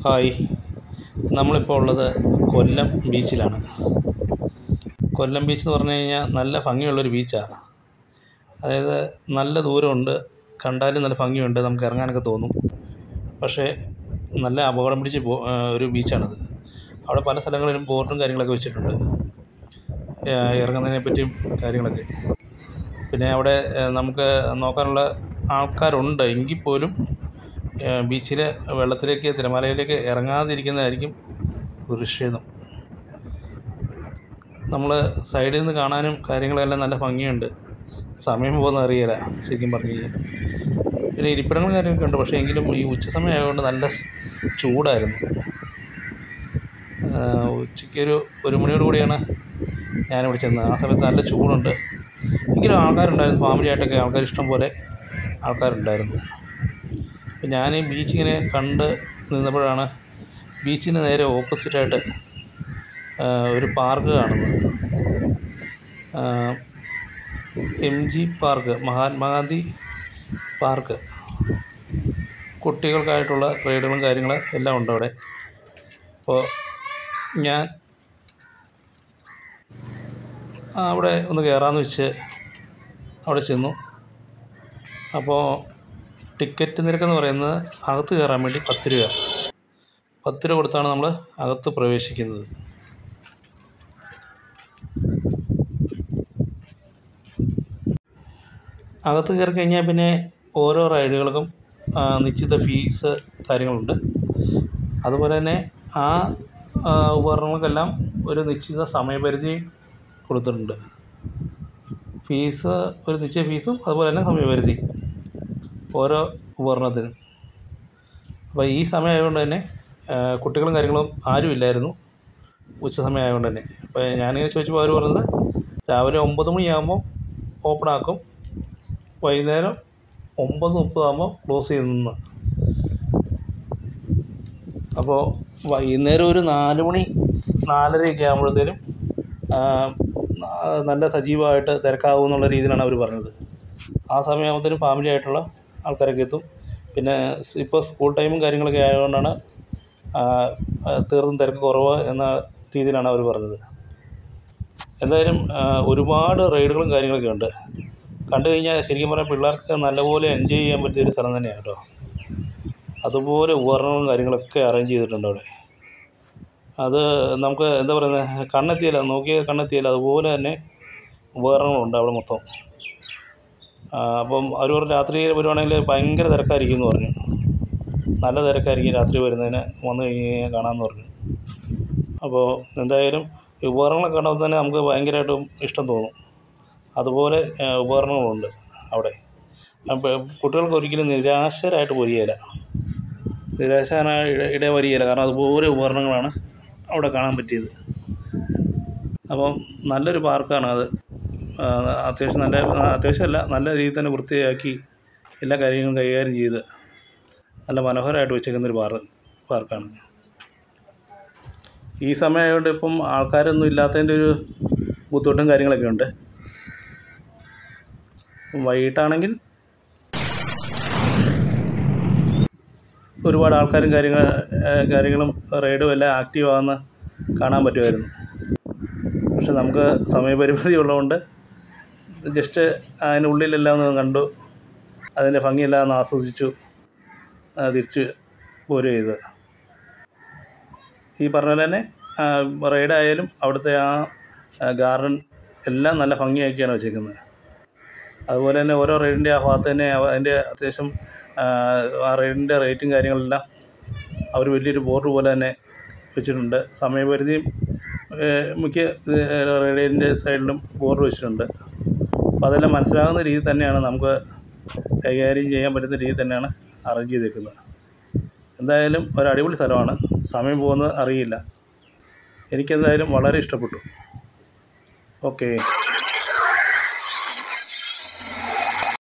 hi നമ്മളിപ്പോൾ ഉള്ളത് കൊല്ലം ബീച്ചിലാണ് കൊല്ലം beach എന്ന് പറഞ്ഞു കഴിഞ്ഞാൽ നല്ല ഭംഗിയുള്ളൊരു ബീച്ചാണ് അതായത് നല്ല ദൂരമുണ്ട് കണ്ടാലും നല്ല ഭംഗിയുണ്ട് നമുക്ക് ഇറങ്ങാനൊക്കെ തോന്നും പക്ഷേ നല്ല അപകടം പിടിച്ച് പോ ഒരു ബീച്ചാണത് അവിടെ പല സ്ഥലങ്ങളിലും ബോർഡും കാര്യങ്ങളൊക്കെ വെച്ചിട്ടുണ്ട് ഇറങ്ങുന്നതിനെ പറ്റിയും കാര്യങ്ങളൊക്കെ പിന്നെ അവിടെ നമുക്ക് നോക്കാനുള്ള ആൾക്കാരുണ്ട് എങ്കിൽ പോലും ബീച്ചിൽ വെള്ളത്തിലേക്ക് തിരമാലയിലേക്ക് ഇറങ്ങാതിരിക്കുന്നതായിരിക്കും സുരക്ഷിതം നമ്മൾ സൈഡിൽ നിന്ന് കാണാനും കാര്യങ്ങളെല്ലാം നല്ല ഭംഗിയുണ്ട് സമയം പോകുന്നത് അറിയില്ല ശരിക്കും പറഞ്ഞു കഴിഞ്ഞാൽ പിന്നെ ഇരിപ്പിടങ്ങളും കാര്യങ്ങളൊക്കെ ഉണ്ട് പക്ഷേ എങ്കിലും ഈ ഉച്ച സമയം ആയതുകൊണ്ട് നല്ല ചൂടായിരുന്നു ഉച്ചയ്ക്കൊരു ഒരു മണിയോട് കൂടിയാണ് ഞാനിവിടെ ചെന്നത് ആ സമയത്ത് നല്ല ചൂടുണ്ട് എങ്കിലും ആൾക്കാരുണ്ടായിരുന്നു ഫാമിലിയായിട്ടൊക്കെ ആൾക്കാർ ഇഷ്ടം പോലെ ആൾക്കാരുണ്ടായിരുന്നു അപ്പം ഞാൻ ഈ ബീച്ച് ഇങ്ങനെ കണ്ട് നിന്നപ്പോഴാണ് ബീച്ചിന് നേരെ ഓപ്പോസിറ്റായിട്ട് ഒരു പാർക്ക് കാണുന്നത് M G park Mahatmagandhi park കുട്ടികൾക്കായിട്ടുള്ള റൈഡുകളും കാര്യങ്ങളും എല്ലാം ഉണ്ട് അവിടെ അപ്പോൾ ഞാൻ അവിടെ ഒന്ന് കയറാമെന്ന് വെച്ച് അവിടെ ചെന്നു അപ്പോൾ ടിക്കറ്റ് നിരക്കെന്ന് പറയുന്നത് അകത്ത് കയറാൻ വേണ്ടി പത്ത് രൂപ പത്ത് രൂപ കൊടുത്താണ് നമ്മൾ അകത്ത് പ്രവേശിക്കുന്നത് അകത്ത് കയറി കഴിഞ്ഞാൽ പിന്നെ ഓരോ റൈഡുകൾക്കും നിശ്ചിത ഫീസ് കാര്യങ്ങളുണ്ട് അതുപോലെ തന്നെ ആ ഉപകരണങ്ങൾക്കെല്ലാം ഒരു നിശ്ചിത സമയപരിധി കൊടുത്തിട്ടുണ്ട് ഫീസ് ഒരു നിശ്ചയ ഫീസും അതുപോലെ തന്നെ സമയപരിധി ഓരോ ഉപകരണത്തിനും അപ്പോൾ ഈ സമയം ആയതുകൊണ്ട് തന്നെ കുട്ടികളും കാര്യങ്ങളും ആരും ഇല്ലായിരുന്നു ഉച്ച സമയം ആയതുകൊണ്ട് തന്നെ അപ്പോൾ ഞാനിങ്ങനെ ചോദിച്ചപ്പോൾ അവർ പറഞ്ഞത് രാവിലെ ഒമ്പത് മണിയാകുമ്പോൾ ഓപ്പൺ ആക്കും വൈകുന്നേരം ഒമ്പത് മുപ്പതാകുമ്പോൾ ക്ലോസ് ചെയ്യുന്നു അപ്പോൾ വൈകുന്നേരം ഒരു നാല് മണി നാലരയൊക്കെ ആകുമ്പോഴത്തേനും നല്ല സജീവമായിട്ട് തിരക്കാവും എന്നുള്ള രീതിയിലാണ് അവർ പറഞ്ഞത് ആ സമയമാകുമ്പോഴത്തേനും ഫാമിലി ആയിട്ടുള്ള ആൾക്കാരൊക്കെ എത്തും പിന്നെ ഇപ്പോൾ സ്കൂൾ ടൈമും കാര്യങ്ങളൊക്കെ ആയതുകൊണ്ടാണ് തീർത്തും തിരക്ക് കുറവ് എന്ന രീതിയിലാണ് അവർ പറഞ്ഞത് എന്തായാലും ഒരുപാട് റൈഡുകളും കാര്യങ്ങളൊക്കെ ഉണ്ട് കണ്ടു കഴിഞ്ഞാൽ ശരിക്കും പറഞ്ഞാൽ പിള്ളേർക്ക് നല്ലപോലെ എൻജോയ് ചെയ്യാൻ പറ്റിയൊരു സ്ഥലം തന്നെയാണ് കേട്ടോ അതുപോലെ ഉപകരണങ്ങളും കാര്യങ്ങളൊക്കെ അറേഞ്ച് ചെയ്തിട്ടുണ്ട് അവിടെ അത് നമുക്ക് എന്താ പറയുന്നത് കണ്ണെത്തിയില്ല നോക്കിയാൽ കണ്ണെത്തിയില്ല അതുപോലെ തന്നെ ഉപകരണങ്ങളുണ്ട് അവിടെ മൊത്തം അപ്പം അവർ പറഞ്ഞു രാത്രി വരുവാണെങ്കിൽ ഭയങ്കര തിരക്കായിരിക്കും എന്ന് പറഞ്ഞു നല്ല തിരക്കായിരിക്കും രാത്രി വരുന്നതിന് വന്നു കഴിഞ്ഞ് കഴിഞ്ഞാൽ കാണാമെന്ന് പറഞ്ഞു അപ്പോൾ എന്തായാലും ഈ ഉപകരണങ്ങളൊക്കെ കണ്ടപ്പോൾ തന്നെ നമുക്ക് ഭയങ്കരമായിട്ടും ഇഷ്ടം തോന്നും അതുപോലെ ഉപകരണങ്ങളുണ്ട് അവിടെ കുട്ടികൾക്ക് ഒരിക്കലും നിരാശരായിട്ട് പോരുകയില്ല നിരാശനായി ഇട വരികയില്ല കാരണം അതുപോലെ ഉപകരണങ്ങളാണ് അവിടെ കാണാൻ പറ്റിയത് അപ്പം നല്ലൊരു പാർക്കാണ് അത് അത്യാവശ്യം നല്ല അത്യാവശ്യമല്ല നല്ല രീതിയിൽ തന്നെ വൃത്തിയാക്കി എല്ലാ കാര്യങ്ങളും കൈകാര്യം ചെയ്ത് നല്ല മനോഹരമായിട്ട് വെച്ചേക്കുന്നൊരു പാർക്ക് പാർക്കാണ് ഈ സമയമായതുകൊണ്ട് ഇപ്പം ആൾക്കാരൊന്നും ഇല്ലാത്തതിൻ്റെ ഒരു ബുദ്ധിമുട്ടും കാര്യങ്ങളൊക്കെ ഉണ്ട് വൈകിട്ടാണെങ്കിൽ ഒരുപാട് ആൾക്കാരും കാര്യങ്ങൾ കാര്യങ്ങളും റൈഡും എല്ലാം ആക്റ്റീവ് ആകുന്ന കാണാൻ പറ്റുമായിരുന്നു പക്ഷെ നമുക്ക് സമയപരിമിതി ഉള്ളതുകൊണ്ട് ജസ്റ്റ് അതിനുള്ളിലെല്ലാം ഒന്ന് കണ്ടു അതിൻ്റെ ഭംഗിയെല്ലാം ഒന്ന് ആസ്വദിച്ചു തിരിച്ച് പോരുക ചെയ്ത് ഈ പറഞ്ഞ പോലെ തന്നെ റൈഡായാലും അവിടുത്തെ ആ ഗാർഡൻ എല്ലാം നല്ല ഭംഗിയാക്കിയാണ് വെച്ചേക്കുന്നത് അതുപോലെ തന്നെ ഓരോ റൈഡിൻ്റെ ആ ഭാഗത്ത് തന്നെ അതിൻ്റെ അത്യാവശ്യം ആ റൈഡിൻ്റെ റേറ്റും കാര്യങ്ങളെല്ലാം അവർ വലിയൊരു ബോർഡ് പോലെ തന്നെ വെച്ചിട്ടുണ്ട് സമയപരിധിയും മിക്ക റൈഡിൻ്റെ സൈഡിലും ബോർഡ് വെച്ചിട്ടുണ്ട് അപ്പോൾ അതെല്ലാം മനസ്സിലാകുന്ന രീതി തന്നെയാണ് നമുക്ക് കൈകാര്യം ചെയ്യാൻ പറ്റുന്ന രീതി തന്നെയാണ് അറേഞ്ച് ചെയ്തേക്കുന്നത് എന്തായാലും ഒരു അടിപൊളി സ്ഥലമാണ് സമയം പോകുന്നത് അറിയില്ല എനിക്കെന്തായാലും വളരെ ഇഷ്ടപ്പെട്ടു ഓക്കേ